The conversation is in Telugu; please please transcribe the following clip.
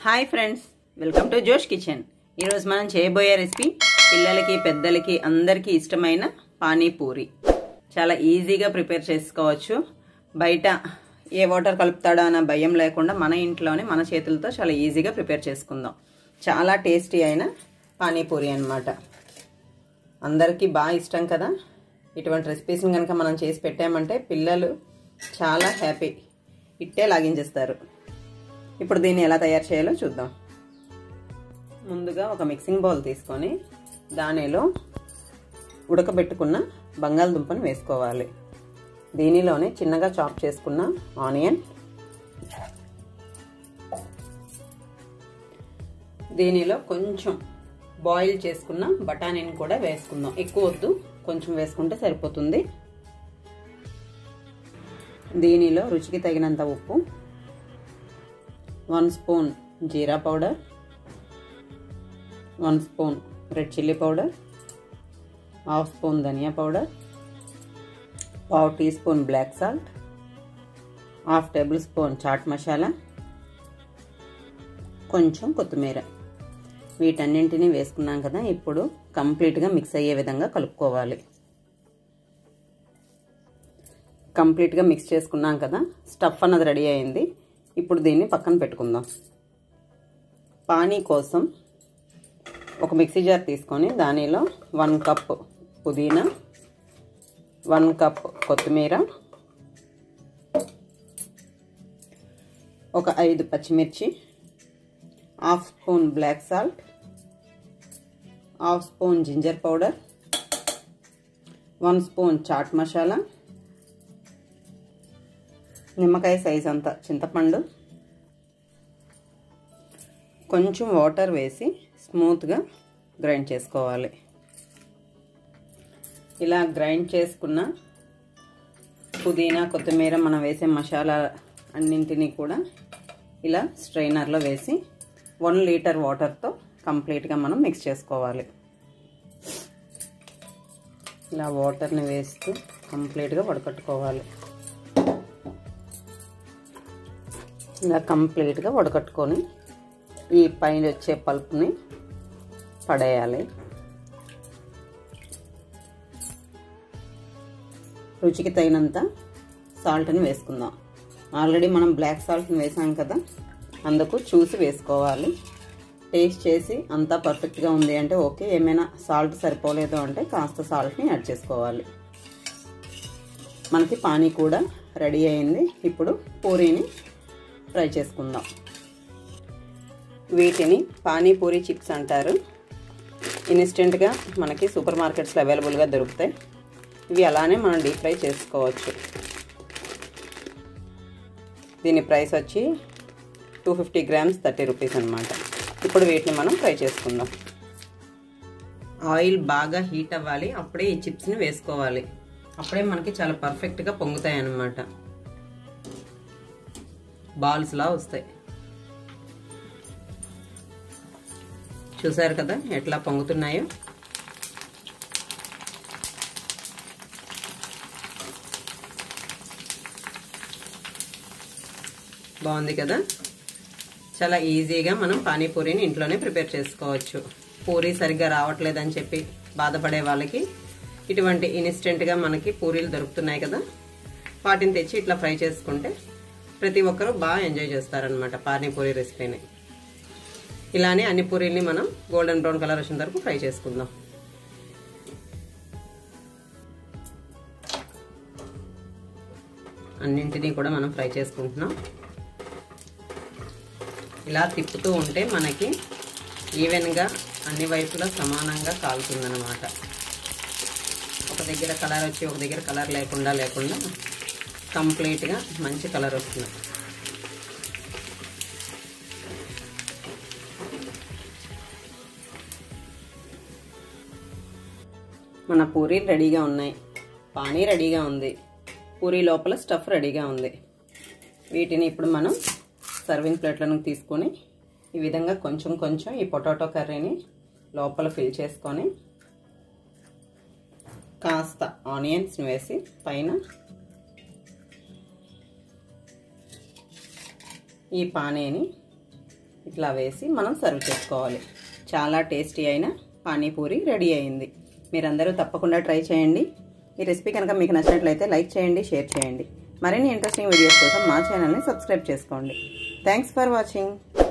hi friends welcome to Josh kitchen ఈరోజు మనం చేయబోయే రెసిపీ పిల్లలకి పెద్దలకి అందరికీ ఇష్టమైన పానీపూరి చాలా ఈజీగా ప్రిపేర్ చేసుకోవచ్చు బయట ఏ వాటర్ కలుపుతాడో అన్న భయం లేకుండా మన ఇంట్లోనే మన చేతులతో చాలా ఈజీగా ప్రిపేర్ చేసుకుందాం చాలా టేస్టీ అయిన పానీపూరి అనమాట అందరికీ బాగా ఇష్టం కదా ఇటువంటి రెసిపీస్ని కనుక మనం చేసి పెట్టామంటే పిల్లలు చాలా హ్యాపీ ఇట్టే లాగించేస్తారు ఇప్పుడు దీన్ని ఎలా తయారు చేయాలో చూద్దాం ముందుగా ఒక మిక్సింగ్ బౌల్ తీసుకొని దానిలో ఉడకబెట్టుకున్న బంగాళదుంపను వేసుకోవాలి దీనిలోనే చిన్నగా చాప్ చేసుకున్న ఆనియన్ దీనిలో కొంచెం బాయిల్ చేసుకున్న బఠానీని కూడా వేసుకుందాం ఎక్కువ వద్దు కొంచెం వేసుకుంటే సరిపోతుంది దీనిలో రుచికి తగినంత ఉప్పు one spoon jeera powder one spoon red chilli powder half spoon dhaniya powder పావు teaspoon black salt half tablespoon chaat masala కొంచెం కొత్తిమీర వీటన్నింటినీ వేసుకున్నాం కదా ఇప్పుడు కంప్లీట్గా మిక్స్ అయ్యే విధంగా కలుపుకోవాలి కంప్లీట్గా మిక్స్ చేసుకున్నాం కదా స్టఫ్ అన్నది రెడీ అయింది ఇప్పుడు దీన్ని పక్కన పెట్టుకుందాం పానీ కోసం ఒక మిక్సీ జార్ తీసుకొని దానిలో వన్ కప్ పుదీనా వన్ కప్ కొత్తిమీర ఒక ఐదు పచ్చిమిర్చి half spoon black salt half spoon ginger powder one spoon chaat masala నిమ్మకాయ సైజ్ అంతా చింతపండు కొంచెం వాటర్ వేసి స్మూత్గా గ్రైండ్ చేసుకోవాలి ఇలా గ్రైండ్ చేసుకున్న పుదీనా కొత్తిమీర మనం వేసే మసాలా అన్నింటినీ కూడా ఇలా స్ట్రైనర్లో వేసి వన్ లీటర్ వాటర్తో కంప్లీట్గా మనం మిక్స్ చేసుకోవాలి ఇలా వాటర్ని వేస్తూ కంప్లీట్గా వడకట్టుకోవాలి ఇలా కంప్లీట్గా వడకట్టుకొని ఈ పైన వచ్చే పల్ప్ని పడేయాలి రుచికి తగినంత సాల్ట్ని వేసుకుందాం ఆల్రెడీ మనం బ్లాక్ సాల్ట్ని వేసాం కదా అందుకు చూసి వేసుకోవాలి టేస్ట్ చేసి అంతా పర్ఫెక్ట్గా ఉంది అంటే ఓకే ఏమైనా సాల్ట్ సరిపోలేదు అంటే కాస్త సాల్ట్ని యాడ్ చేసుకోవాలి మనకి పానీ కూడా రెడీ అయింది ఇప్పుడు పూరీని ఫ్రై చేసుకుందాం వీటిని పానీపూరి చిప్స్ అంటారు ఇన్స్టెంట్గా మనకి సూపర్ మార్కెట్స్లో అవైలబుల్గా దొరుకుతాయి ఇవి అలానే మనం డీప్ ఫ్రై చేసుకోవచ్చు దీని ప్రైస్ వచ్చి two fifty grams thirty rupees అనమాట ఇప్పుడు వీటిని మనం ఫ్రై చేసుకుందాం ఆయిల్ బాగా హీట్ అవ్వాలి అప్పుడే ఈ చిప్స్ని వేసుకోవాలి అప్పుడే మనకి చాలా పర్ఫెక్ట్గా పొంగుతాయి అన్నమాట బాల్స్లా వస్తాయి చూసారు కదా ఎట్లా పొంగుతున్నాయో బాగుంది కదా చాలా ఈజీగా మనం పానీపూరిని ఇంట్లోనే ప్రిపేర్ చేసుకోవచ్చు పూరి సరిగ్గా రావట్లేదని చెప్పి బాధపడే వాళ్ళకి ఇటువంటి ఇన్స్టెంట్గా మనకి పూరీలు దొరుకుతున్నాయి కదా వాటిని తెచ్చి ఇట్లా ఫ్రై చేసుకుంటే ప్రతి ఒక్కరూ బాగా ఎంజాయ్ చేస్తారనమాట పానీపూరి రెసిపీని ఇలానే అన్ని పూరీల్ని మనం గోల్డెన్ బ్రౌన్ కలర్ వచ్చిన వరకు ఫ్రై చేసుకుందాం అన్నింటినీ కూడా మనం ఫ్రై చేసుకుంటున్నాం ఇలా తిప్పుతూ ఉంటే మనకి ఈవెన్గా అన్ని వైపులా సమానంగా కాలుతుందన్నమాట ఒక దగ్గర కలర్ వచ్చి ఒక దగ్గర కలర్ లేకుండా లేకుండా కంప్లీట్గా మంచి కలర్ వస్తుంది మన పూరీలు రెడీగా ఉన్నాయి పానీ రెడీగా ఉంది పూరీ లోపల స్టఫ్ రెడీగా ఉంది వీటిని ఇప్పుడు మనం సర్వింగ్ ప్లేట్లను తీసుకొని ఈ విధంగా కొంచెం కొంచెం ఈ పొటాటో కర్రీని లోపల ఫిల్ చేసుకొని కాస్త ఆనియన్స్ వేసి పైన ఈ పానీని ఇట్లా వేసి మనం సర్వ్ చేసుకోవాలి చాలా టేస్టీ అయిన పానీపూరి రెడీ అయింది మీరందరూ తప్పకుండా ట్రై చేయండి ఈ రెసిపీ కనుక మీకు నచ్చినట్లయితే లైక్ చేయండి షేర్ చేయండి మరిన్ని ఇంట్రెస్టింగ్ వీడియోస్ కోసం మా ఛానల్ని సబ్స్క్రైబ్ చేసుకోండి థ్యాంక్స్ ఫర్ వాచింగ్